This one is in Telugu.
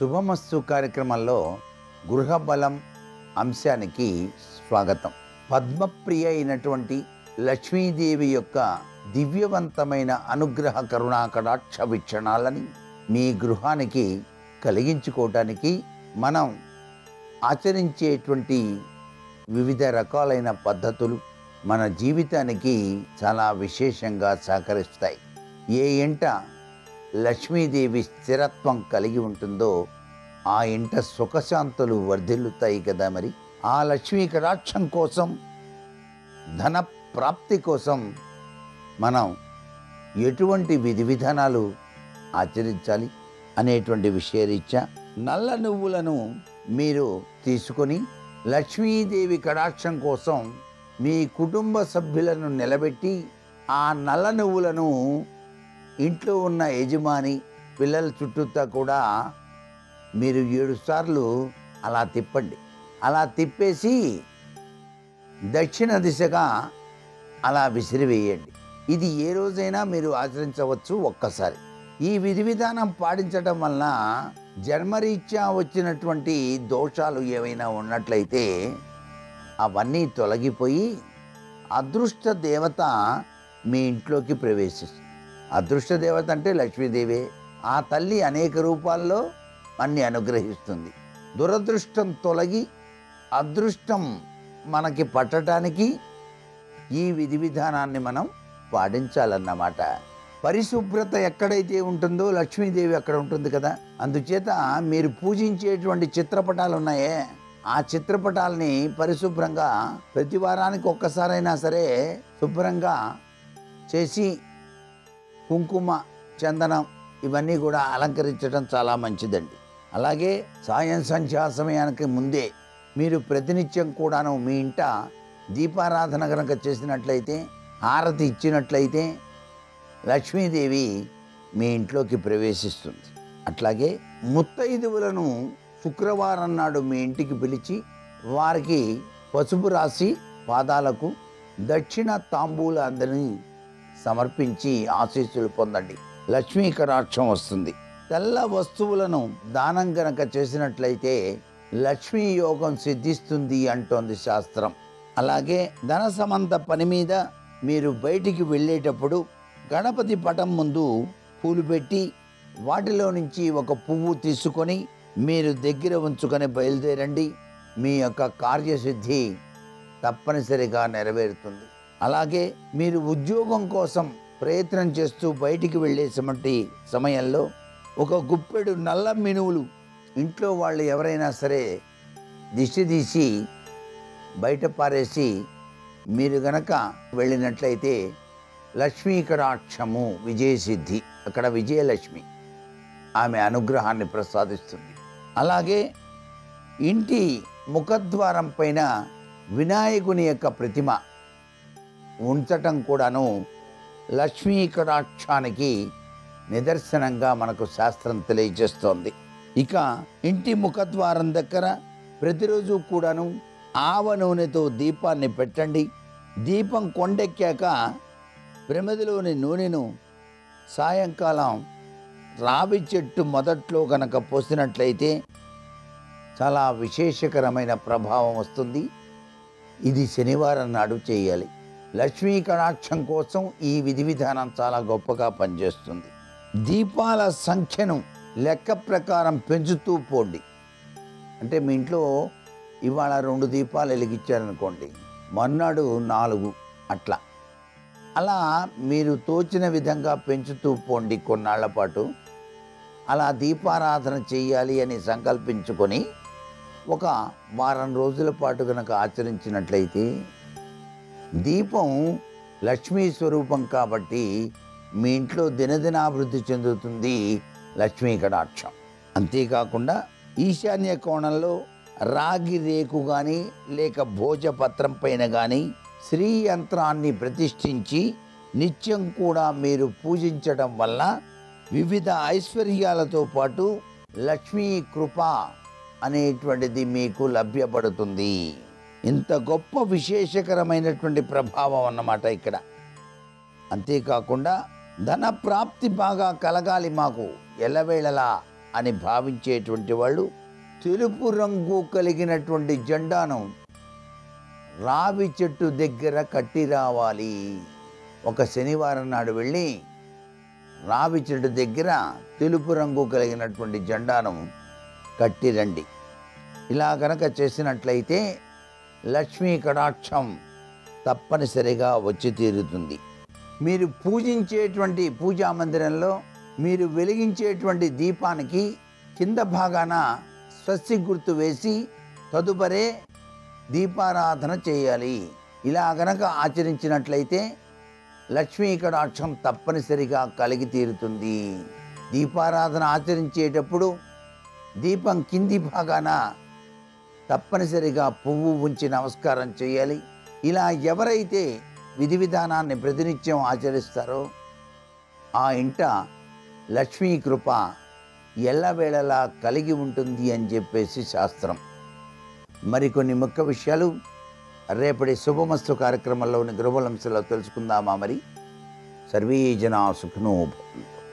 శుభమస్తు కార్యక్రమంలో గృహబలం అంశానికి స్వాగతం పద్మప్రియ అయినటువంటి లక్ష్మీదేవి యొక్క దివ్యవంతమైన అనుగ్రహ కరుణా కటాక్ష వీక్షణాలని మీ గృహానికి కలిగించుకోవటానికి మనం ఆచరించేటువంటి వివిధ రకాలైన పద్ధతులు మన జీవితానికి చాలా విశేషంగా సహకరిస్తాయి ఏ ఇంట లక్ష్మీదేవి స్థిరత్వం కలిగి ఉంటుందో ఆ ఇంట సుఖశాంతులు వర్ధిల్లుతాయి కదా మరి ఆ లక్ష్మీ కటాక్షం కోసం ధన ప్రాప్తి కోసం మనం ఎటువంటి విధి విధానాలు ఆచరించాలి అనేటువంటి విషయరీత్యా నల్ల నువ్వులను మీరు తీసుకొని లక్ష్మీదేవి కటాక్షం కోసం మీ కుటుంబ సభ్యులను నిలబెట్టి ఆ నల్ల నువ్వులను ఇంట్లో ఉన్న యజమాని పిల్లల చుట్టూతా కూడా మీరు ఏడు సార్లు అలా తిప్పండి అలా తిప్పేసి దక్షిణ దిశగా అలా విసిరివేయండి ఇది ఏ రోజైనా మీరు ఆచరించవచ్చు ఒక్కసారి ఈ విధి విధానం పాటించడం వలన జన్మరీత్యా వచ్చినటువంటి దోషాలు ఏవైనా ఉన్నట్లయితే అవన్నీ తొలగిపోయి అదృష్ట దేవత మీ ఇంట్లోకి ప్రవేశిస్తుంది అదృష్ట దేవత అంటే లక్ష్మీదేవే ఆ తల్లి అనేక రూపాల్లో అన్ని అనుగ్రహిస్తుంది దురదృష్టం తొలగి అదృష్టం మనకి పట్టడానికి ఈ విధి విధానాన్ని మనం పాటించాలన్నమాట పరిశుభ్రత ఎక్కడైతే ఉంటుందో లక్ష్మీదేవి అక్కడ ఉంటుంది కదా అందుచేత మీరు పూజించేటువంటి చిత్రపటాలు ఉన్నాయే ఆ చిత్రపటాలని పరిశుభ్రంగా ప్రతి వారానికి ఒక్కసారైనా సరే శుభ్రంగా చేసి కుంకుమ చందనం ఇవన్నీ కూడా అలంకరించడం చాలా మంచిదండి అలాగే సాయం సంధ్యా సమయానికి ముందే మీరు ప్రతినిత్యం కూడాను మీ ఇంట దీపారాధన కనుక చేసినట్లయితే హారతి ఇచ్చినట్లయితే లక్ష్మీదేవి మీ ఇంట్లోకి ప్రవేశిస్తుంది అట్లాగే ముత్తైదువులను శుక్రవారం నాడు మీ ఇంటికి పిలిచి వారికి పసుపు రాసి పాదాలకు దక్షిణ తాంబూలాందని సమర్పించి ఆశీస్సులు పొందండి లక్ష్మీ కటాక్షం వస్తుంది తెల్ల వస్తువులను దానం గనక చేసినట్లయితే లక్ష్మీ యోగం సిద్ధిస్తుంది అంటోంది శాస్త్రం అలాగే ధన సమంత పని మీద మీరు బయటికి వెళ్ళేటప్పుడు గణపతి పటం ముందు పూలు పెట్టి వాటిలో నుంచి ఒక పువ్వు తీసుకొని మీరు దగ్గర ఉంచుకొని బయలుదేరండి మీ యొక్క కార్యసిద్ధి తప్పనిసరిగా నెరవేరుతుంది అలాగే మీరు ఉద్యోగం కోసం ప్రయత్నం చేస్తూ బయటికి వెళ్ళేటువంటి సమయంలో ఒక గుప్పెడు నల్ల మినువులు ఇంట్లో వాళ్ళు ఎవరైనా సరే దిష్టి తీసి బయట పారేసి మీరు గనక వెళ్ళినట్లయితే లక్ష్మీ కటాక్షము విజయసిద్ధి అక్కడ విజయలక్ష్మి ఆమె అనుగ్రహాన్ని ప్రసాదిస్తుంది అలాగే ఇంటి ముఖద్వారం పైన వినాయకుని యొక్క ప్రతిమ ఉంచటం కూడాను లక్ష్మీ కటాక్షానికి నిదర్శనంగా మనకు శాస్త్రం తెలియజేస్తోంది ఇక ఇంటి ముఖద్వారం దగ్గర ప్రతిరోజు కూడాను ఆవ నూనెతో దీపాన్ని పెట్టండి దీపం కొండెక్కాక ప్రమిదిలోని నూనెను సాయంకాలం రావి చెట్టు మొదట్లో కనుక పోసినట్లయితే చాలా విశేషకరమైన ప్రభావం వస్తుంది ఇది శనివారం నాడు చేయాలి లక్ష్మీ కటాక్షం కోసం ఈ విధి విధానం చాలా గొప్పగా పనిచేస్తుంది దీపాల సంఖ్యను లెక్క ప్రకారం పెంచుతూ పోండి అంటే మీ ఇంట్లో ఇవాళ రెండు దీపాలు వెలిగించారనుకోండి మర్నాడు నాలుగు అట్లా అలా మీరు తోచిన విధంగా పెంచుతూ పోండి కొన్నాళ్ల పాటు అలా దీపారాధన చేయాలి అని సంకల్పించుకొని ఒక వారం రోజుల పాటు కనుక ఆచరించినట్లయితే దీపం లక్ష్మీ స్వరూపం కాబట్టి మీ ఇంట్లో దినదినాభివృద్ధి చెందుతుంది లక్ష్మీ కటాక్షం అంతేకాకుండా ఈశాన్య కోణంలో రాగి రేకు కానీ లేక భోజపత్రం పైన కానీ శ్రీ యంత్రాన్ని ప్రతిష్ఠించి నిత్యం కూడా మీరు పూజించడం వల్ల వివిధ ఐశ్వర్యాలతో పాటు లక్ష్మీ కృప అనేటువంటిది మీకు లభ్యపడుతుంది ఇంత గొప్ప విశేషకరమైనటువంటి ప్రభావం అన్నమాట ఇక్కడ అంతేకాకుండా ధన ప్రాప్తి బాగా కలగాలి మాకు ఎల్లవేళలా అని భావించేటువంటి వాళ్ళు తెలుపు రంగు కలిగినటువంటి జెండాను రావి చెట్టు దగ్గర కట్టి రావాలి ఒక శనివారం నాడు వెళ్ళి రావి చెట్టు దగ్గర తెలుపు రంగు కలిగినటువంటి జెండాను కట్టి రండి ఇలా కనుక చేసినట్లయితే లక్ష్మీ కటాక్షం తప్పనిసరిగా వచ్చి తీరుతుంది మీరు పూజించేటువంటి పూజా మందిరంలో మీరు వెలిగించేటువంటి దీపానికి కింద భాగాన స్వస్తి గుర్తు వేసి తదుపరే దీపారాధన చేయాలి ఇలా గనక ఆచరించినట్లయితే లక్ష్మీ కటాక్షం తప్పనిసరిగా కలిగి తీరుతుంది దీపారాధన ఆచరించేటప్పుడు దీపం కింది భాగాన తప్పనిసరిగా పువ్వు ఉంచి నమస్కారం చేయాలి ఇలా ఎవరైతే విధి విధానాన్ని ప్రతినిత్యం ఆచరిస్తారో ఆ ఇంట లక్ష్మీ కృప ఎల్లవేళలా కలిగి ఉంటుంది అని చెప్పేసి శాస్త్రం మరికొన్ని ముఖ్య విషయాలు రేపటి శుభమస్తు కార్యక్రమంలోని గృహలంశలో తెలుసుకుందామా మరి సర్వే జనా సుఖనో భవంతు